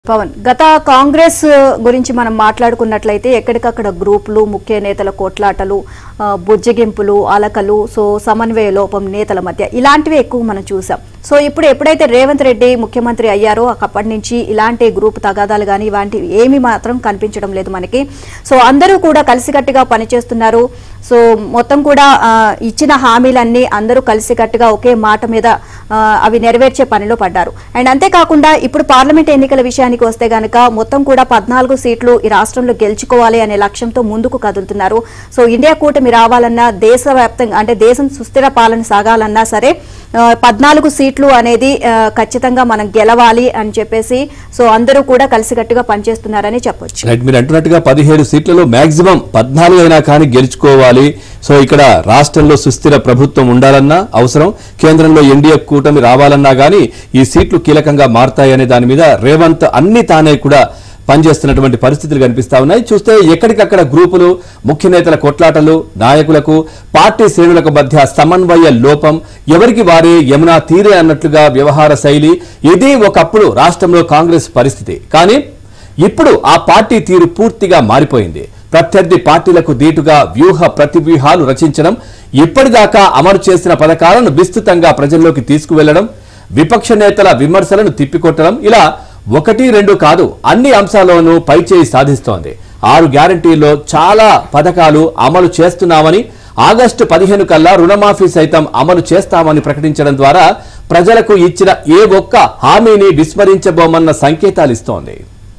పవన్ గత కాంగ్రెస్ గురించి మనం మాట్లాడుకున్నట్లయితే ఎక్కడికక్కడ గ్రూపులు ముఖ్య నేతల కొట్లాటలు ఆ, బుజ్జగింపులు అలకలు సో సమన్వయ లోపం నేతల మధ్య ఇలాంటివి ఎక్కువ మనం చూసాం సో ఇప్పుడు ఎప్పుడైతే రేవంత్ రెడ్డి ముఖ్యమంత్రి అయ్యారో అప్పటి నుంచి ఇలాంటి గ్రూప్ తగాదాలు కానీ ఇలాంటివి ఏమీ మాత్రం కనిపించడం లేదు మనకి సో అందరూ కూడా కలిసికట్టుగా పనిచేస్తున్నారు సో మొత్తం కూడా ఆ, ఇచ్చిన హామీలన్నీ అందరూ కలిసికట్టుగా ఒకే మాట మీద ఆ, అవి నెరవేర్చే పనిలో పడ్డారు అండ్ అంతేకాకుండా ఇప్పుడు పార్లమెంట్ ఎన్నికల విషయానికి వస్తే గనక మొత్తం కూడా పద్నాలుగు సీట్లు ఈ రాష్ట్రంలో గెలుచుకోవాలి అనే లక్ష్యంతో ముందుకు కదులుతున్నారు సో ఇండియా కూటమి రావాలన్నా దేశవ్యాప్తంగా అంటే దేశం సుస్థిర పాలన సాగాలన్నా సరే ఆ, పద్నాలుగు సీట్లు అనేది ఆ, ఖచ్చితంగా మనం గెలవాలి అని చెప్పేసి సో అందరూ కూడా కలిసికట్టుగా పనిచేస్తున్నారని చెప్పొచ్చు రైట్ మీరు అంటున్నట్టుగా పదిహేడు సీట్లలో మాక్సిమం పద్నాలుగు అయినా కానీ గెలుచుకోవాలి సో ఇక్కడ రాష్ట్రంలో సుస్థిర ప్రభుత్వం ఉండాలన్నా అవసరం కేంద్రంలో ఎన్డీఏ కూటమి రావాలన్నా కానీ ఈ సీట్లు కీలకంగా మారతాయనే దాని మీద రేవంత్ అన్ని తానే కూడా పనిచేస్తున్నటువంటి పరిస్థితులు కనిపిస్తా ఉన్నాయి చూస్తే ఎక్కడికక్కడ గ్రూపులు ముఖ్య నేతల కొట్లాటలు నాయకులకు పార్టీ శ్రేణులకు మధ్య సమన్వయ లోపం ఎవరికి వారే యమునా తీరే అన్నట్లుగా వ్యవహార శైలి ఇది ఒకప్పుడు రాష్ట్రంలో కాంగ్రెస్ పరిస్థితి కానీ ఇప్పుడు ఆ పార్టీ తీరు పూర్తిగా మారిపోయింది ప్రత్యర్థి పార్టీలకు దీటుగా వ్యూహ ప్రతివ్యూహాలు రచించడం ఇప్పటిదాకా అమలు చేసిన పథకాలను విస్తృతంగా ప్రజల్లోకి తీసుకువెళ్లడం విపక్ష నేతల విమర్శలను తిప్పికొట్టడం ఇలా ఒకటి రెండు కాదు అన్ని అంశాల్లోనూ పైచేయి సాధిస్తోంది ఆరు గ్యారంటీల్లో చాలా పథకాలు అమలు చేస్తున్నామని ఆగస్టు పదిహేను కల్లా రుణమాఫీ సైతం అమలు చేస్తామని ప్రకటించడం ద్వారా ప్రజలకు ఇచ్చిన ఏ ఒక్క హామీని విస్మరించబోమన్న సంకేతాలు ఇస్తోంది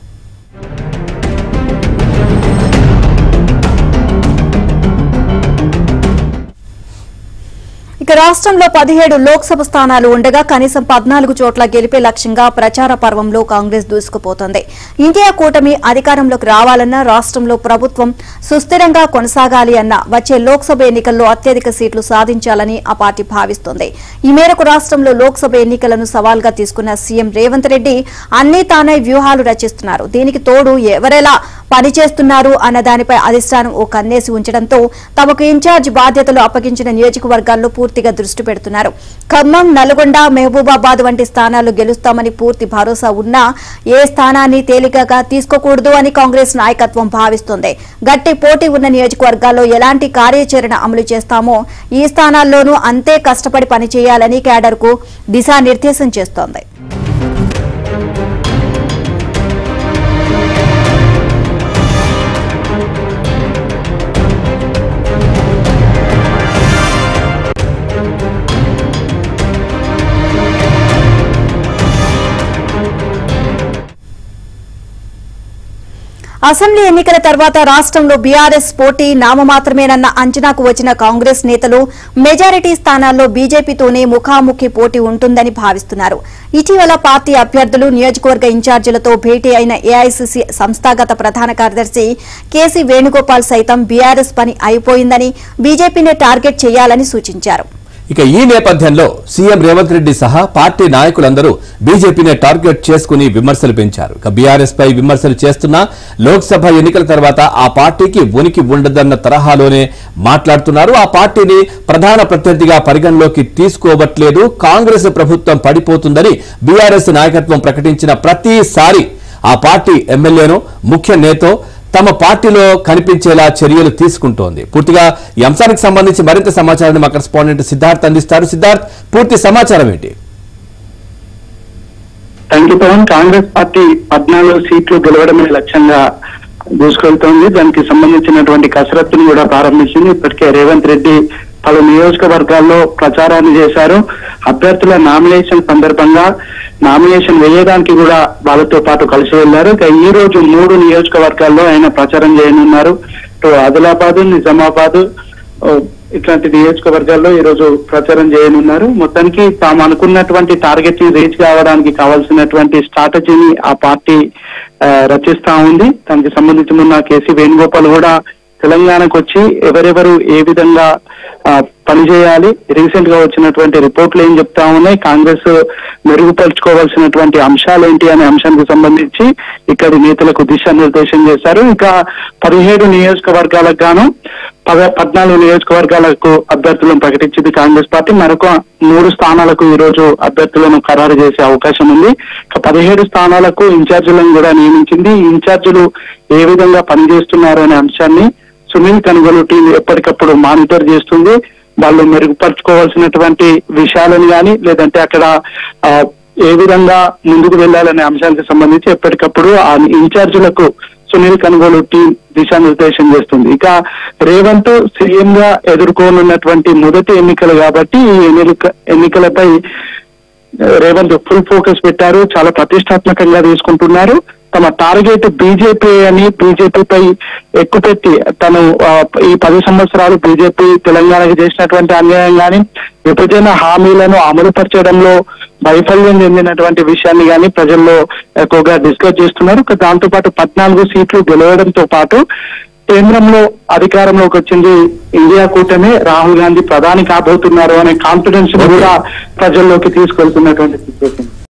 ఇక రాష్ట్రంలో పదిహేడు లోక్సభ స్థానాలు ఉండగా కనీసం పద్నాలుగు చోట్ల గెలిపే లక్ష్యంగా ప్రచార పర్వంలో కాంగ్రెస్ దూసుకుపోతోంది ఇండియా కూటమి అధికారంలోకి రావాలన్నా రాష్ట్రంలో ప్రభుత్వం సుస్థిరంగా కొనసాగాలి అన్న వచ్చే లోక్సభ ఎన్నికల్లో అత్యధిక సీట్లు సాధించాలని ఆ పార్టీ భావిస్తోంది ఈ మేరకు రాష్ట్రంలో లోక్సభ ఎన్నికలను సవాల్గా తీసుకున్న సీఎం రేవంత్ రెడ్డి అన్ని తానే వ్యూహాలు రచిస్తున్నారు దీనికి తోడు ఎవరెలా పనిచేస్తున్నారు అన్న దానిపై అధిష్టానం ఓ కన్నేసి ఉంచడంతో తమకు ఇన్ఛార్జ్ బాధ్యతలు అప్పగించిన నియోజకవర్గాల్లో పూర్తిగా దృష్టి పెడుతున్నారు ఖమ్మం నల్గొండ మహబూబాబాద్ వంటి స్థానాల్లో గెలుస్తామని పూర్తి భరోసా ఉన్నా ఏ స్థానాన్ని తేలికగా తీసుకోకూడదు అని కాంగ్రెస్ నాయకత్వం భావిస్తోంది గట్టి పోటీ ఉన్న నియోజకవర్గాల్లో ఎలాంటి కార్యాచరణ అమలు చేస్తామో ఈ స్థానాల్లోనూ అంతే కష్టపడి పనిచేయాలని కేడర్కు దిశానిర్దేశం చేస్తోంది అసెంబ్లీ ఎన్నికల తర్వాత రాష్ట్రంలో బీఆర్ఎస్ పోటీ నామమాత్రమేనన్న అంచనాకు వచ్చిన కాంగ్రెస్ నేతలు మెజారిటీ స్థానాల్లో బీజేపీతోనే ముఖాముఖి పోటీ ఉంటుందని భావిస్తున్నారు ఇటీవల పార్టీ అభ్యర్థులు నియోజకవర్గ ఇన్ఛార్జీలతో భేటీ అయిన ఏఐసీసీ సంస్థాగత ప్రధాన కార్యదర్శి కేసీ వేణుగోపాల్ సైతం బీఆర్ఎస్ పని అయిపోయిందని బీజేపీనే టార్గెట్ చేయాలని సూచించారు ఇక ఈ నేపథ్యంలో సీఎం రేవంత్ రెడ్డి సహా పార్టీ నాయకులందరూ బీజేపీనే టార్గెట్ చేసుకుని విమర్శలు పెంచారు ఇక బీఆర్ఎస్ పై విమర్శలు చేస్తున్నా లోక్సభ ఎన్నికల తర్వాత ఆ పార్టీకి ఉనికి ఉండదన్న తరహాలోనే మాట్లాడుతున్నారు ఆ పార్టీని ప్రధాన ప్రత్యర్థిగా పరిగణలోకి తీసుకోవట్లేదు కాంగ్రెస్ ప్రభుత్వం పడిపోతుందని బీఆర్ఎస్ నాయకత్వం ప్రకటించిన ప్రతిసారి ఆ పార్టీ ఎమ్మెల్యేను ముఖ్య నేతో తమ పార్టీలో కనిపించేలా చర్యలు తీసుకుంటోంది పూర్తిగా ఈ అంశానికి సంబంధించి మరింత సమాచారాన్ని మా కరెస్పాండెంట్ సిద్ధార్థ్ అందిస్తారు సిద్ధార్థ్ పూర్తి సమాచారం ఏంటి thank you Pavan Congress party పద్నాలుగు సీట్లు గెలవడమే లక్ష్యంగా దూసుకెళ్తోంది దానికి సంబంధించినటువంటి కసరత్తును కూడా ప్రారంభించింది ఇప్పటికే రేవంత్ రెడ్డి పలు నియోజకవర్గాల్లో ప్రచారాన్ని చేశారు అభ్యర్థుల నామినేషన్ సందర్భంగా నామినేషన్ వేయడానికి కూడా వాళ్ళతో పాటు కలిసి వెళ్లారు ఇక ఈ రోజు మూడు నియోజకవర్గాల్లో ఆయన ప్రచారం చేయనున్నారు ఇటు ఆదిలాబాద్ నిజామాబాద్ ఓ, ఇట్లాంటి నియోజకవర్గాల్లో ఈ రోజు ప్రచారం చేయనున్నారు మొత్తానికి తాము అనుకున్నటువంటి టార్గెట్ ని రీచ్ కావడానికి కావాల్సినటువంటి స్ట్రాటజీని ఆ పార్టీ ఆ, రచిస్తా ఉంది దానికి సంబంధించి మొన్న కేసీ వేణుగోపాల్ కూడా తెలంగాణకు వచ్చి ఎవరెవరు ఏ విధంగా ఆ, పనిచేయాలి రీసెంట్ గా వచ్చినటువంటి రిపోర్ట్లు ఏం చెప్తా ఉన్నాయి కాంగ్రెస్ మెరుగుపరుచుకోవాల్సినటువంటి అంశాలు ఏంటి అనే అంశానికి సంబంధించి ఇక్కడి నేతలకు దిశానిర్దేశం చేశారు ఇంకా పదిహేడు నియోజకవర్గాలకు గాను పద పద్నాలుగు నియోజకవర్గాలకు అభ్యర్థులను ప్రకటించింది కాంగ్రెస్ పార్టీ మరొక మూడు స్థానాలకు ఈ రోజు అభ్యర్థులను ఖరారు చేసే అవకాశం ఉంది ఇక పదిహేడు స్థానాలకు ఇన్ఛార్జీలను కూడా నియమించింది ఈ ఇన్ఛార్జీలు ఏ విధంగా పనిచేస్తున్నారు అనే అంశాన్ని సునీల్ కనుగోలు టీం ఎప్పటికప్పుడు మానిటర్ చేస్తుంది వాళ్ళు మెరుగుపరచుకోవాల్సినటువంటి విషయాలను కానీ లేదంటే అక్కడ ఆ, ఏ విధంగా ముందుకు వెళ్ళాలనే అంశానికి సంబంధించి ఎప్పటికప్పుడు ఆ ఇన్ఛార్జీలకు సునీల్ కనుగోలు టీం దిశానిర్దేశం చేస్తుంది ఇక రేవంత్ సీఎం గా ఎదుర్కోనున్నటువంటి మొదటి ఎన్నికలు కాబట్టి ఈ ఎన్నిక ఎన్నికలపై రేవంత్ ఫుల్ ఫోకస్ పెట్టారు చాలా ప్రతిష్టాత్మకంగా తీసుకుంటున్నారు తమ టార్గెట్ బీజేపీ అని బీజేపీపై ఎక్కుపెట్టి తను ఆ, ఈ పది సంవత్సరాలు బీజేపీ తెలంగాణకి చేసినటువంటి అన్యాయం కానీ విభజన హామీలను అమలుపరచడంలో వైఫల్యం చెందినటువంటి విషయాన్ని కానీ ప్రజల్లో ఎక్కువగా డిస్కస్ చేస్తున్నారు ఇక దాంతో పాటు పద్నాలుగు సీట్లు గెలవడంతో పాటు కేంద్రంలో అధికారంలోకి వచ్చింది ఇండియా కూటమి రాహుల్ గాంధీ ప్రధాని కాబోతున్నారు అనే కాన్ఫిడెన్స్ కూడా ప్రజల్లోకి తీసుకెళ్తున్నటువంటి సిచ్యువేషన్